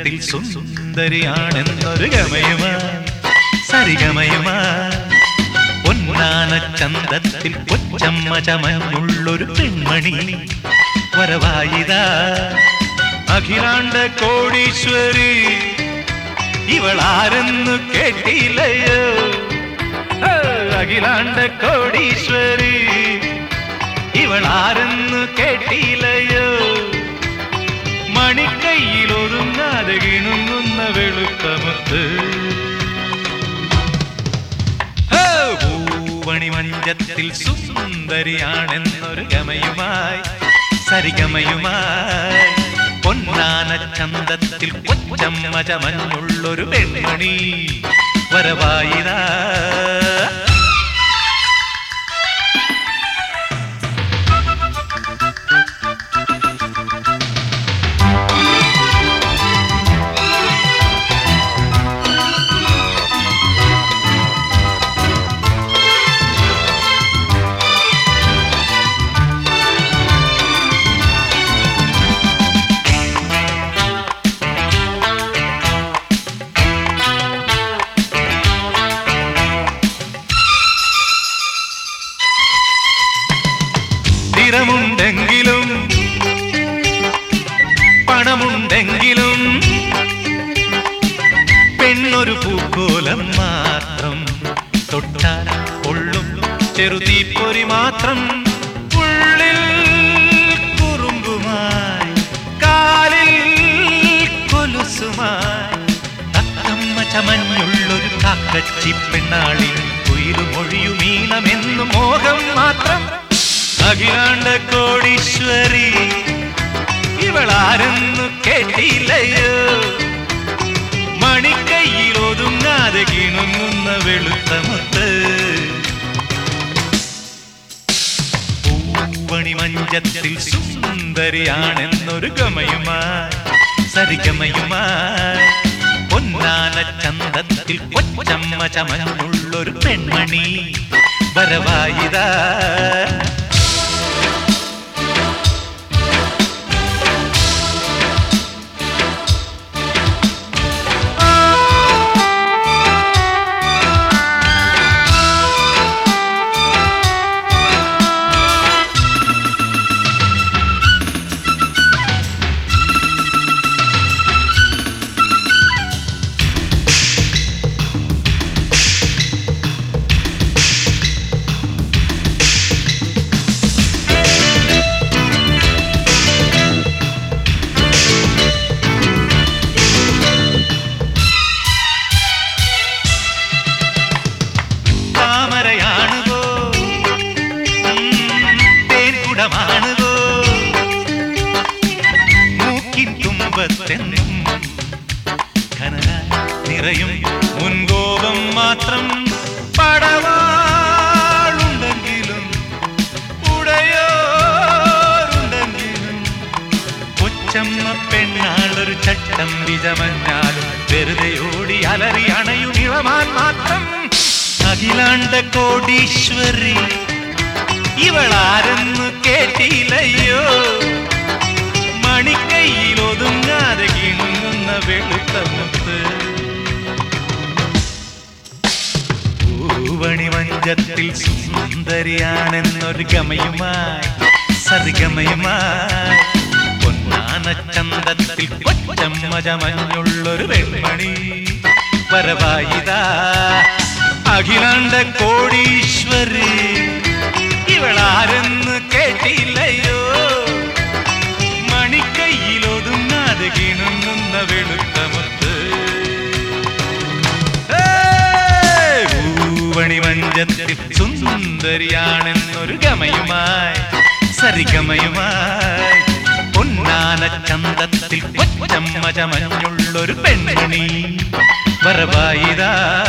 മഞ്ചത്തിൽ സുന്ദരിയാണെന്നൊരു ഗമയുമായി സരിഗമയുമായി പൊന്നാന ചന്തത്തിൽ കൊച്ചമ്മ ചമഞ്ഞുള്ളൊരു പെൺമണി വരവായിതാ അഖിലാണ്ട കോടീശ്വരി ഇവളാരെന്ന് കേട്ടില്ലയോ ഹേ, അഖിലാണ്ട കോടീശ്വരി ഇവളാരെന്ന് കേട്ടില്ലയോ മണിക്കൈയിൽ ഒതുങ്ങാതെ കിണുങ്ങുന്ന വെളുത്തമുത്ത് ഹേ, പൂവണി മഞ്ചത്തിൽ സുന്ദരിയാണെന്നൊരു ഗമയുമായി സരിഗമയുമായി പൊന്നാന ചന്തത്തിൽ കൊച്ചമ്മ ചമഞ്ഞുള്ളൊരു പെൺമണി വരവായിതാ സ്ഥിരമുണ്ടെങ്കിലും പണമുണ്ടെങ്കിലും പെണ്ണൊരു പൂക്കോലം മാത്രം തൊട്ടാൽ കൊള്ളും ചെറുതീപ്പൊരി മാത്രം ഉള്ളിൽ കുറുമ്പുമായി കാലിൽ കൊലുസുമായി തത്തമ്മ ചമഞ്ഞുള്ളൊരു കാക്കച്ചി പെണ്ണാളിൽ കുയിലും മൊഴിയും ഈണമെന്നും മോഹം മാത്രം അഖിലാണ്ട കോടീശ്വരി ഇവളാരെന്നു കേട്ടില്ലയോ മണിക്കൈയിൽ ഒതുങ്ങാതെ കിണുങ്ങുന്ന വെളുത്ത മുത്ത് പൂവണി മഞ്ചത്തിൽ സുന്ദരിയാണെന്നൊരു ഗമയുമായി സരിഗമയുമായി പൊന്നാന ചന്തത്തിൽ കൊച്ചമ്മ ചമഞ്ഞുള്ളൊരു പെൺമണി വരവായിതാ താമരയാണുവോ തേൻകുടമാണുവോ മൂക്കിൻ തുമ്പത്തെന്നും ഘനനായി നിറയും മുൻകോപം മാത്രം പടവാളുണ്ടെങ്കിലും ഉടയോരുണ്ടെങ്കിലും കൊച്ചമ്മ പെണ്ണാളൊരു ചട്ടം വിജമഞ്ഞാലും വെറുതെ ഓടി അലറി അണയും ഇളമാൻ മാത്രം അഖിലാണ്ട കോടീശ്വരി ഇവളാരെന്ന് കേട്ടില്ലയോ മണിക്കൈയിൽ ഒതുങ്ങാതെ കിണുങ്ങുന്ന വെളുത്ത മുത്ത് പൂവണി മഞ്ചത്തിൽ സുന്ദരിയാണെന്നൊരു ഗമയുമായി സരിഗമയുമായി പൊന്നാന ചന്തത്തിൽ കൊച്ചമ്മ ചമഞ്ഞുള്ളൊരു വെൺമണി വരവായിതാ അഖിലാണ്ട കോടീശ്വരി ഇവളാരെന്ന് കേട്ടില്ലയോ മണിക്കൈയിൽ ഒതുങ്ങാതെ കിണുങ്ങുന്ന വെളുത്ത മുത്ത് പൂവണി മഞ്ചത്തിൽ സുന്ദരിയാണെന്നൊരു ഗമയുമായി സരിഗമയുമായി പൊന്നാന ചന്തത്തിൽ കൊച്ചമ്മ ചമഞ്ഞുള്ളൊരു പെൺമണി വരവായിതാ